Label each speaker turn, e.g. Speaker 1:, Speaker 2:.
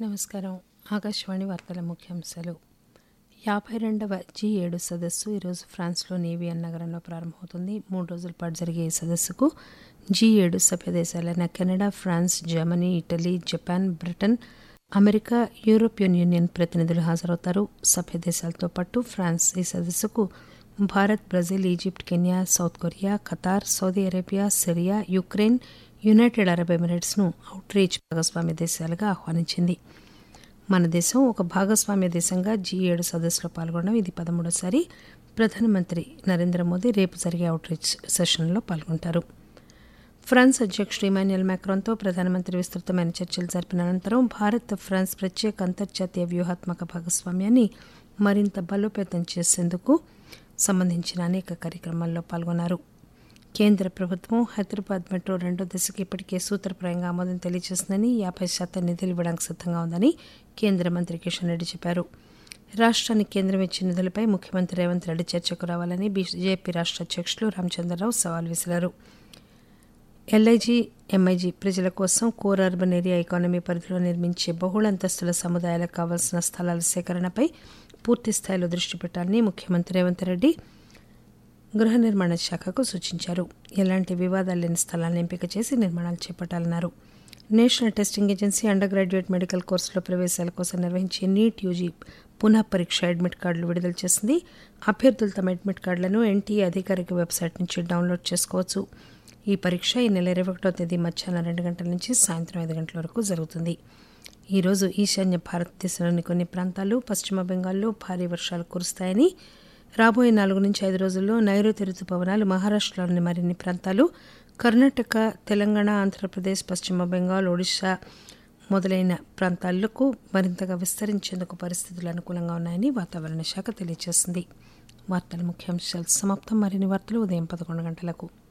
Speaker 1: నమస్కారం ఆకాశవాణి వార్తల ముఖ్యాంశాలు యాభై రెండవ జీ ఏడు సదస్సు ఈరోజు ఫ్రాన్స్లోని ఏవియన్ నగరంలో ప్రారంభమవుతుంది మూడు రోజుల పాటు జరిగే ఈ సదస్సుకు జీ ఏడు సభ్య దేశాలైన Canada France Germany Italy Japan Britain America European Union ప్రతినిధులు హాజరవుతారు సభ్య దేశాలతో పాటు ఫ్రాన్స్ ఈ సదస్సుకు Bharat Brazil Egypt Kenya South Korea Qatar Saudi Arabia Syria Ukraine United Arab ఎమిరేట్స్ను అవుట్ రీచ్ భాగస్వామ్య దేశాలుగా ఆహ్వానించింది మన దేశం ఒక భాగస్వామ్య దేశంగా జీ ఏడు సదస్సులో పాల్గొనడం ఇది పదమూడోసారి ప్రధానమంత్రి నరేంద్ర మోదీ రేపు జరిగే అవుట్ రీచ్ సెషన్లో పాల్గొంటారు ఫ్రాన్స్ అధ్యక్షుడు ఇమాన్యుయల్ మ్యాక్రాన్తో ప్రధానమంత్రి విస్తృతమైన చర్చలు జరిపిన అనంతరం భారత్ ఫ్రాన్స్ ప్రత్యేక అంతర్జాతీయ వ్యూహాత్మక భాగస్వామ్యాన్ని మరింత బలోపేతం చేసేందుకు సంబంధించిన అనేక కార్యక్రమాల్లో పాల్గొన్నారు కేంద్ర ప్రభుత్వం హైదరాబాద్ మెట్రో రెండో దశకు ఇప్పటికే సూత్రప్రాయంగా ఆమోదం తెలియజేసిందని యాభై శాతం నిధులు ఇవ్వడానికి సిద్ధంగా ఉందని కేంద్ర మంత్రి కిషన్ రెడ్డి చెప్పారు రాష్ట్రానికి కేంద్రం ఇచ్చిన నిధులపై ముఖ్యమంత్రి రేవంత్ రెడ్డి చర్చకు రావాలని బీజేపీ రాష్ట్ర అధ్యక్షులు రామచంద్రరావు సవాల్ విసిరారు ఎల్ఐజీ ఎంఐజీ ప్రజల కోసం కోర్ అర్బన్ ఏరియా ఎకానమీ పరిధిలో నిర్మించే బహుళ అంతస్తుల సముదాయాలకు కావాల్సిన స్థలాల సేకరణపై పూర్తి స్థాయిలో దృష్టి పెట్టాలని ముఖ్యమంత్రి రేవంత్ రెడ్డి గృహ నిర్మాణ శాఖకు సూచించారు ఎలాంటి వివాదాలు లేని స్థలాలను ఎంపిక చేసి నిర్మాణాలు చేపట్టాలన్నారు national testing agency undergraduate medical కోర్సులో ప్రవేశాల కోసం నిర్వహించే నీట్ యూజీ పునః పరీక్ష అడ్మిట్ కార్డులు విడుదల చేసింది అభ్యర్థులు తమ అడ్మిట్ కార్డులను ఎన్టీఏ అధికారిక వెబ్సైట్ నుంచి డౌన్లోడ్ చేసుకోవచ్చు ఈ పరీక్ష ఈ నెల ఇరవై ఒకటో తేదీ మధ్యాహ్నం రెండు గంటల నుంచి సాయంత్రం ఐదు గంటల వరకు జరుగుతుంది ఈరోజు ఈశాన్య భారతదేశంలోని కొన్ని ప్రాంతాలు పశ్చిమ బెంగాల్లో భారీ వర్షాలు కురుస్తాయని రాబోయే నాలుగు నుంచి ఐదు రోజుల్లో నైరుతి రుతుపవనాలు మహారాష్టలోని మరిన్ని ప్రాంతాలు కర్ణాటక తెలంగాణ ఆంధ్రప్రదేశ్ పశ్చిమ బెంగాల్ ఒడిశా మొదలైన ప్రాంతాలకు మరింతగా విస్తరించేందుకు పరిస్థితులు అనుకూలంగా ఉన్నాయని వాతావరణ శాఖ తెలియజేసింది వార్తల ముఖ్యాంశాలు సమాప్తం మరిన్ని వార్తలు ఉదయం పదకొండు గంటలకు